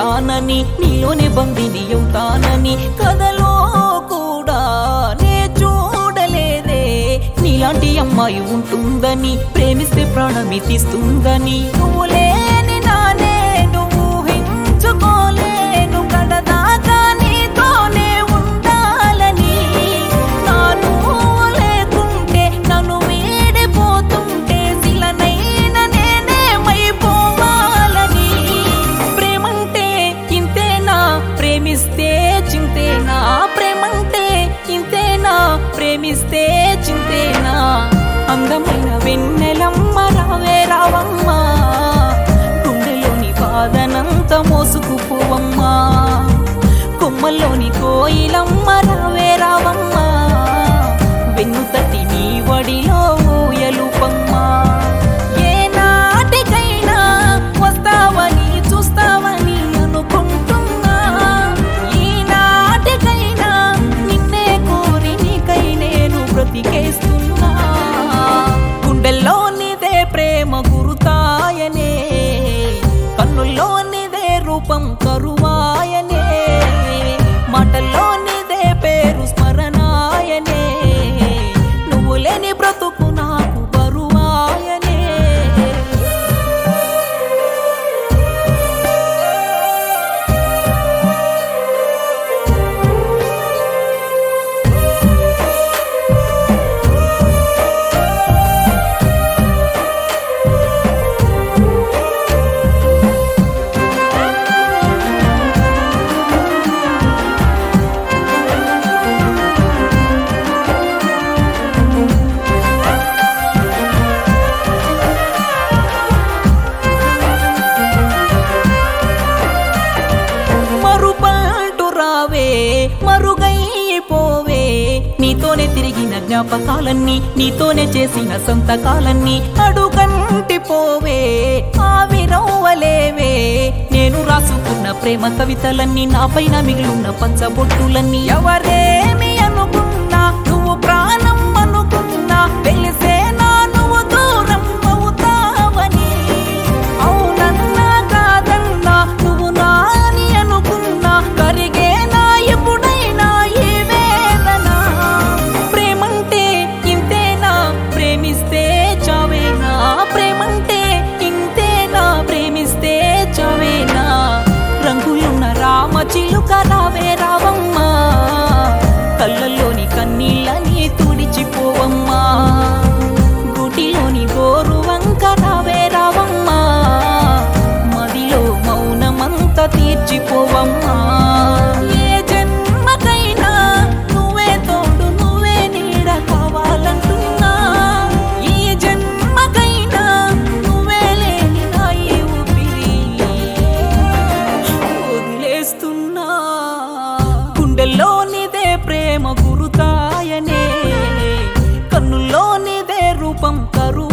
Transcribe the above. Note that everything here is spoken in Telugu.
అవుతానని నీలోనే బందిని అవుతానని కథలో కూడా నే చూడలేదే నీలాంటి అమ్మాయి ఉంటుందని ప్రేమిస్తే ప్రాణమి తీస్తుందని నువ్వు లేని నానే నువ్వు ఊహించుకోలేను కడదాకా నీతోనే ఉండాలని నాను లేకుంటే నన్ను వీడిపోతుంటే శిలనైన నేనేమైపోవాలని ప్రేమంటే ఇంతేనా ప్రేమిస్తే చింతేనా ప్రేమంటే ఇంతేనా ప్రేమిస్తే చింతేనా అందమైన వెన్నెలమ్మ రావే రావమ్మా గుండెలోని బాధనంత మోసుకుపోవమ్మా కొమ్మల్లోని కోయిలమ్మ రావే రావమ్మా వెన్ను తట్టి నీ వడిలో ఊయలుపమ్మా ఏ నాటికైనా వస్తావని చూస్తావని అనుకుంటున్నా ఈ నాటికైనా నిన్నే కోరి నీకై నేను బ్రతికేస్తున్నా గుండెల్లోనిదే ప్రేమ గురుతాయనే కన్నుల్లోనిదే రూపం కరువాయనే మాటల్లోనిదే పేరు స్మరణాయనే నువ్వు లేని బ్రతుకు నాకు బరువాయనే మరుపాటు రావే మరుగైపోవే నీతోనే తిరిగిన జ్ఞాపకాలన్నీ నీతోనే చేసిన సంతకాలన్నీ అడుగంటి పోవే ఆవిరవ్వలేవే నేను రాసుకున్న ప్రేమ కవితలన్నీ నా పైన మిగిలిన పంచబొట్టులన్నీ ఎవరేమి అనుకున్నా నువ్వు ప్రాణం అనుకున్నా తెలిసే నా నువ్వు దూరం అవుతావని అవునన్నా కాదన్నా నువ్వు నాని అనుకున్నా కరిగేనా ఎప్పుడైనా ఈ వేదన ప్రేమంటే ఇంతేనా ప్రేమిస్తే చావేనా ప్రేమంటే ఇంతేనా ప్రేమిస్తే చావేనా రంగులున్న రామ చిలుక రావే రావమ్మా కళ్ళల్లోని కన్నీళ్ళని తుడిచిపోవమ్మా గుటిలోని గోరు వంక రావే రావమ్మా మదిలో మౌనమంత తీర్చిపోవమ్మా ఏ జన్మకైనా నువ్వే తోడు నువ్వే నీడ కావాలంటున్నా ఈ జన్మకైనా నువ్వే లేని నా ఈ ఊపిరి వదిలేస్తున్నా గుండెల్లోనిదే ప్రేమ గురుతాయనే కన్నుల్లోనిదే రూపం కరువు